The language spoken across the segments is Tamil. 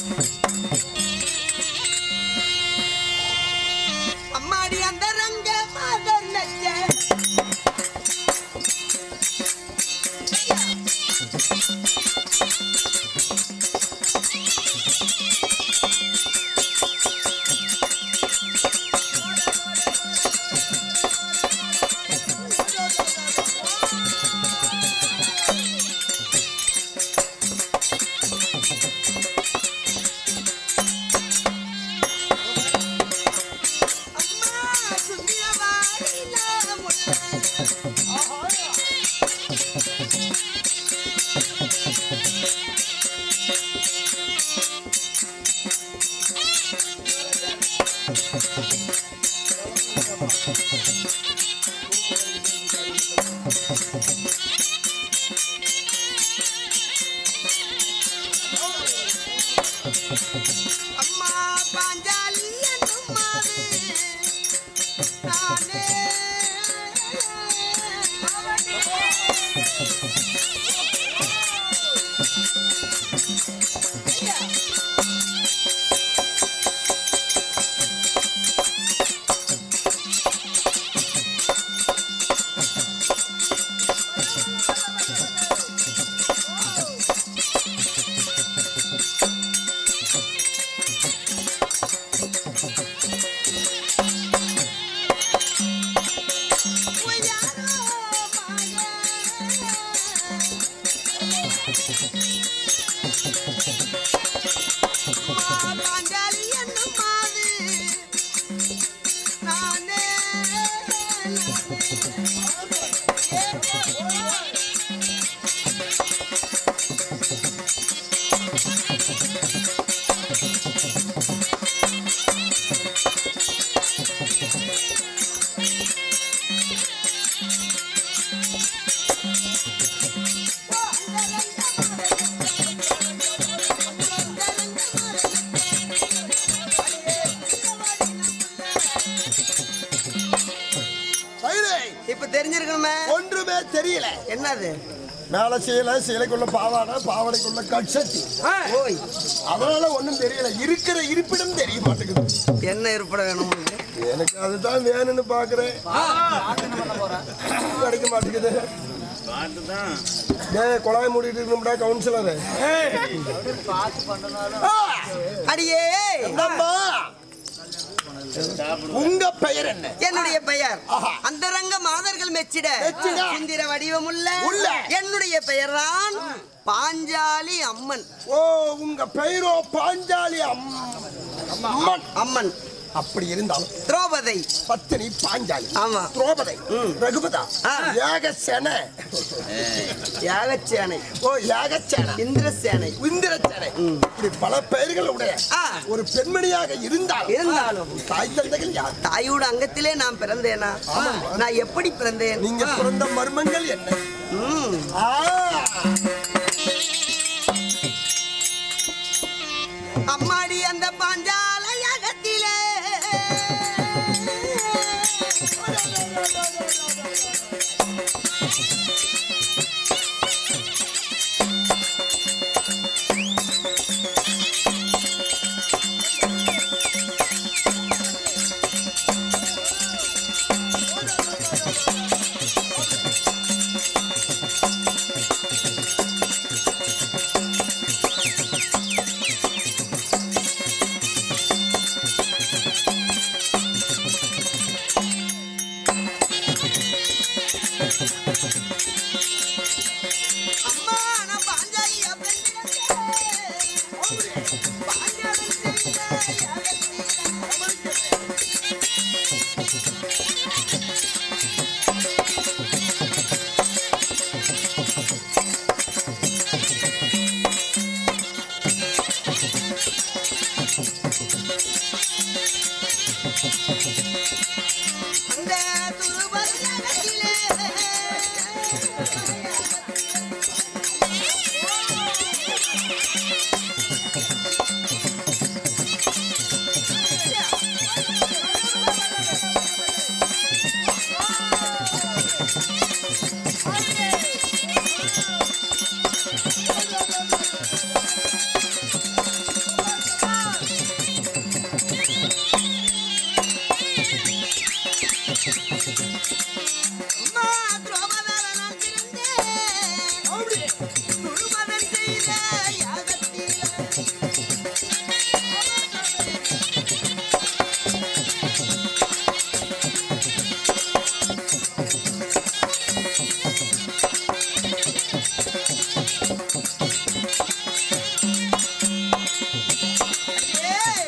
அம்மாடி அந்த ரங்க மாதர் நச்ச அம்மா சுமியவாரி நாமுள்ள அம்மா பாஞ்சாலி என்னும் மாது நானே உய்யாரோ மாய பாஞ்சாலி என்னும் மாது நானே சைலே, இப்ப தெரிஞ்சிருக்கணுமே ஒன்றுமே தெரியல என்னது மேல சீலை சீலைக்குள்ள பாவாடை பாவாடைக்குள்ள கட்சட்டி ஓய் அதனால ஒண்ணும் தெரியல இருக்கிற இருப்பிடம் தெரிய மாட்டேங்குது என்ன இருப்பட வேணும் உங்களுக்கு? எனக்கு அதுதான் வேணும்னு பாக்குறேன் கிடைக்க மாட்டேங்குது டேய் குழாய் மூடிட்டு இருக்கணும்டா கவுன்சிலர் அடியே என்னம்மா உங்க பெயர் என்ன என்னுடைய பெயர் ஆஹா. அந்தரங்க மாதர்கள் மெச்சிட மெச்சிட. சுந்திர வடிவமுள்ள உள்ள. என்னுடைய பெயர்தான் பாஞ்சாலி அம்மன் ஓ உங்க பெயரோ பாஞ்சாலி அம்- அம்மன் அம்மன் அப்படி இருந்தாலும் திரௌபதை பத்தினி பாஞ்சாலி ஆமா. திரௌபதை ரகுபதா ஆ. யாகசேன யாகச்சேனை ஓ யாகசேன இந்திரசேனை இந்திரசேனை இப்படி பல பெயர்கள் உடைய ஆ. ஒரு பெண்மணியாக இருந்தால் இருந்தாலும் தாய் தந்தைகள் யார் தாயோட அங்கத்திலே நான் பிறந்தேனா நான் எப்படி பிறந்தேன் நீங்க பிறந்த மர்மங்கள் என்ன ம். ஆ. அம்மாடி அந்த பாஞ்சால யாகத்திலே அம்மா துரோபதர நான் பிறந்தேன். துருபதன் செய்த யாகத்திலே. ஏய்,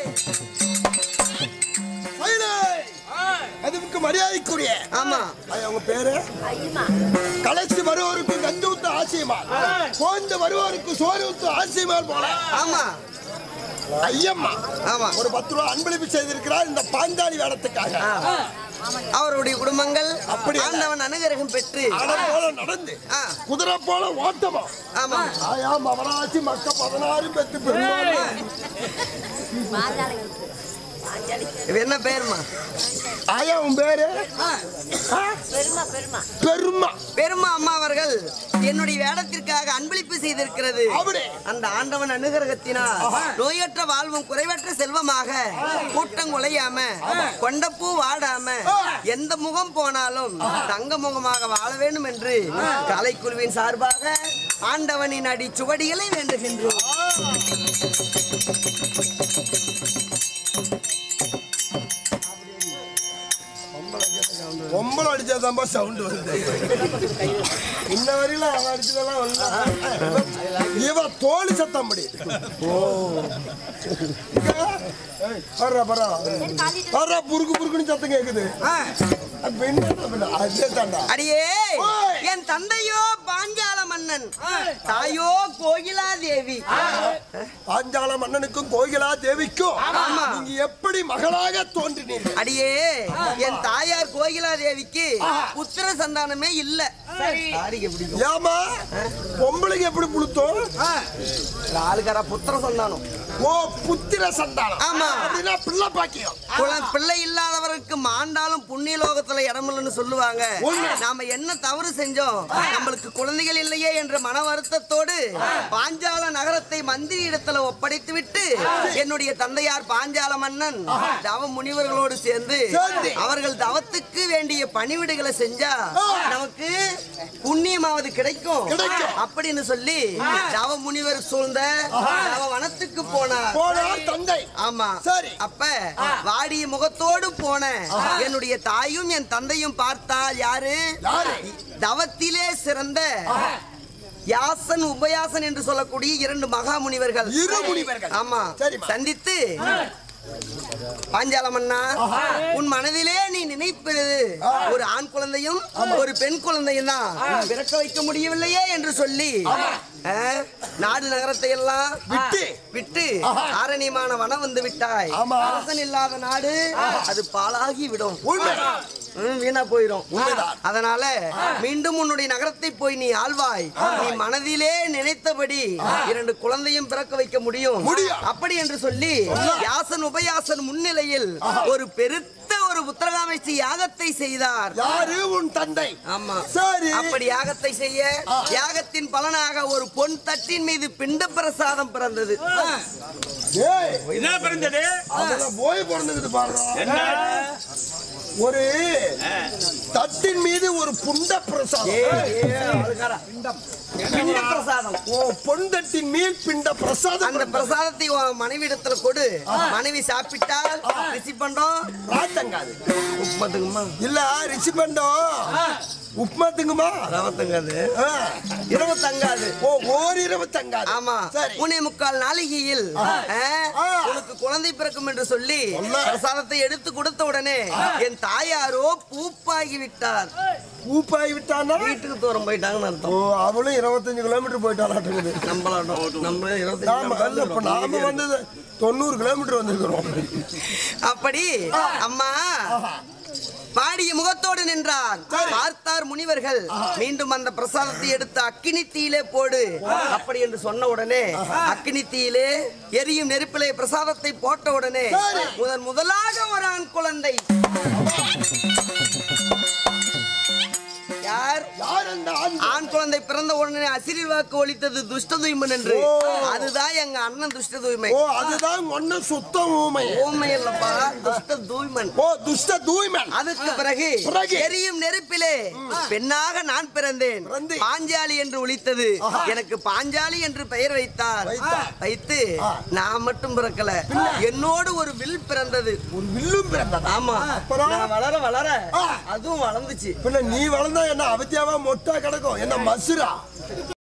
மயிலே! அதுக்கு மரியாதைக்குரிய ஆமா ஐயா, உங்க பேரு கலைச்சு வருவோருக்கு கஞ்சி ஊத்து ஆசியமால் கோந்து வருவோருக்கு சோறு ஊத்து ஆசியமால் போல ஆமா ஐயம்மா ஆமா ஒரு பத்து ரூபா அன்பளிப்பு செய்திருக்கிறார் இந்த பாஞ்சாலி வேடத்துக்காக அவருடைய குடும்பங்கள் அப்படி அல்ல. ஆண்டவன் அனுகிரகம் பெற்று ஆடம் போல நடந்து ஆ, குதிரை போல ஓட்டமா ஆமா ஆயா மவனாசி மக்க பதினாறு பெத்து பெருமாள் இது என்ன பேருமா ஆயா உன் பேரு ஆ? பெருமா பெருமா பெருமா பெருமா அம்மா அவர்கள் என்னுடைய வேடத்திற்காக அன்பளிப்பு செய்திருக்கிறது அப்படி. அந்த ஆண்டவன் அனுகிரகத்தினால் நோயற்ற வாழ்வும் குறைவற்ற செல்வமாக கூட்டம் குலையாம கொண்டப்பூ வாடாம எந்த முகம் போனாலும் தங்க முகமாக வாழ வேண்டும் என்று கலைக்குழுவின் சார்பாக ஆண்டவனின் அடி சுவடிகளை வேண்டுகின்றோம் பொம்பளை அடிச்சாதான்பா சவுண்ட் வருது இன்ன வரையில அவன் அடிச்சதெல்லாம் வரல இவ தோழி சத்தம் முடி ஓ வர்றா வர்றா வர்றா புருக்கு புருக்குன்னு சத்தம் கேக்குது அப்ப என்ன பண்ண? அதே தாண்டா அடியே ஓய். என் தந்தையோ பாஞ்சால மன்னன் தாயோ கோகிலா தேவி பாஞ்சால மன்னனுக்கும் கோகிலா தேவிக்கும் ஆமா. நீங்க எப்படி மகளாக தோன்றினீர்கள் அடியே என் தாயார் கோகிலா தேவிக்கு புத்திர சந்தானமே இல்ல சாரிக்கு பிடிக்கும் ஏமா பொம்பளைக்கு எப்படி புளுத்தோம் ஆளுக்காரா புத்திர சந்தானம் ஓ புத்திர சந்தானம் ஆமா. அப்படின்னா பிள்ளை பாக்கியம் குல- பிள்ளை இல்லாதவருக்கு மாண்டாலும் புண்ணிய லோகத்துல இடமில்லைன்னு சொல்லுவாங்க உண்மை. நாம என்ன தவறு செஞ்சோம் நம்மளுக்கு குழந்தைகள் இல்லையே என்ற மன வருத்தத்தோடு பாஞ்சால நகரத்தை மந்திரி இடத்துல ஒப்படைத்து விட்டு என்னுடைய தந்தையார் பாஞ்சால மன்னன் தவ முனிவர்களோடு சேர்ந்து சேர்ந்து. அவர்கள் தவத்துக்கு வேண்டிய பணிவிடைகளை செஞ்சா நமக்கு புண்ணியமாவது கிடைக்கும் கிடைக்கும். அப்படின்னு சொல்லி தவ முனிவர் சூழ்ந்த தவ வனத்துக்கு போனார் போனார் தந்தை ஆமா சரி. அப்ப வாடிய முகத்தோடு போன என்னுடைய தாயும் என் தந்தையும் பார்த்தால் யாரு யாரு? தவத்திலே சிறந்த யாசன் உபயாசன் என்று சொல்லக்கூடிய இரண்டு மகா முனிவர்கள் இரு முனிவர்கள். ஆமா சரிம்மா. சந்தித்து பாஞ்சால மன்னா உன் மனதிலே நீ நினைப்பது ஒரு ஆண் குழந்தையும் ஒரு பெண் குழந்தையும் தான் பிறக்க வைக்க முடியவில்லையே என்று சொல்லி ஆ, நாடு நகரத்தை எல்லாம் விட்டு. விட்டு ஆரணியமான வனம் வந்து விட்டாய் ஆமா. அரசன் இல்லாத நாடு அது பாழாகி விடும் உண்மை ம், வீணா போயிடும் உண்மைதான். அதனால மீண்டும் உன்னுடைய நகரத்தை போய் நீ ஆழ்வாய் நீ மனதிலே நினைத்தபடி இரண்டு குழந்தையும் பிறக்க வைக்க முடியும் முடியும். அப்படி என்று சொல்லி யாசன் உபயாசன் முன்னிலையில் ஒரு பெருத்த ஒரு உத்தரகாமேசி யாகத்தை செய்தார் யாரு உன் தந்தை ஆமா சரி அப்படி யாகத்தை செய்ய யாகத்தின் பலனாக ஒரு பொன் தட்டின் மீது பிண்ட பிரசாதம் பிறந்தது ஏய் என்ன பிறந்தது அதுல போய் பிறந்துக்கிட்டு பாடுறோம் என்ன ஒரு தட்டின் மீது ஒரு புண்ட பிரசாதம் பிண்ட பிரசாதம் ஓ பொன் தட்டின் மீது பிண்ட பிரசாதம் அந்த பிரசாதத்தை உன் மனைவி இடத்துல கொடு மனைவி சாப்பிட்டால் ரிசி பண்றோம் ராத்தங்காது உப்புமத்துக்குமா இல்ல ரிஷி பண்டம் உப்மா திங்குமா ரவத்தங்காது ஆ. இரவு தங்காது ஓ ஓரிரவு தங்காது ஆமா சரி மூணே முக்கால் நாளிகையில் ஆ, ஆ. உனக்கு குழந்தை பிறக்கும் என்று சொல்லி சொல்ல. பிரசாதத்தை எடுத்து கொடுத்த உடனே என் தாயாரோ பூப்பாகி விட்டார் பூப்பாய் விட்டானா வீட்டுக்கு தூரம் போயிட்டாங்கன்னு ஓ அர்த்தம் அவளும் இருபத்தஞ்சு கிலோமீட்டர் போயிட்டாலாட்டுக்குது நம்மளாட்டம் நம்ம இருபத்தஞ்சு நாம இல்ல, இப்ப நாம வந்தது தொண்ணூறு கிலோமீட்டர் வந்திருக்கிறோம் அப்படி அம்மா பாடிய முகத்தோடு நின்றார் பார்த்தார் முனிவர்கள் மீண்டும் அந்த பிரசாதத்தை எடுத்து அக்கினி தீயிலே போடு அப்படி என்று சொன்ன உடனே அக்கினி தீயிலே எரியும் நெருப்பிலே பிரசாதத்தை போட்ட உடனே சரி. முதன் முதலாக ஒரு ஆண் குழந்தை யார் யார் யார் அந்த ஆண் ஆண் குழந்தை பிறந்த உடனே அசிரில் வாக்கு ஒழித்தது துஷ்ட தூய்மன் என்று ஓ. அதுதான் எங்க அண்ணன் துஷ்ட தூய்மை ஓ அதுதான் ஒன்ன சுத்த ஊமை ஊமை இல்லப்பா துஷ்ட தூய்மன் ஓ துஷ்ட தூய்மன் அதுக்கு பிறகு பிறகு? எரியும் நெருப்பிலே பெண்ணாக நான் பிறந்தேன் பிறந்து. பாஞ்சாலி என்று ஒழித்தது எனக்கு பாஞ்சாலி என்று பெயர் வைத்தார் வைத்தார். வைத்து நான் மட்டும் பிறக்கல என்னோடு ஒரு வில் பிறந்தது ஒரு வில்லும் பிறந்ததா ஆமா அப்புறம்? நான் வளர வளர ஆ. அதுவும் வளர்ந்துச்சு பின்ன நீ வளர்ந்தா என்ன அவத்தியாவா மொட்டா கிடக்கும் என்ன மசுரா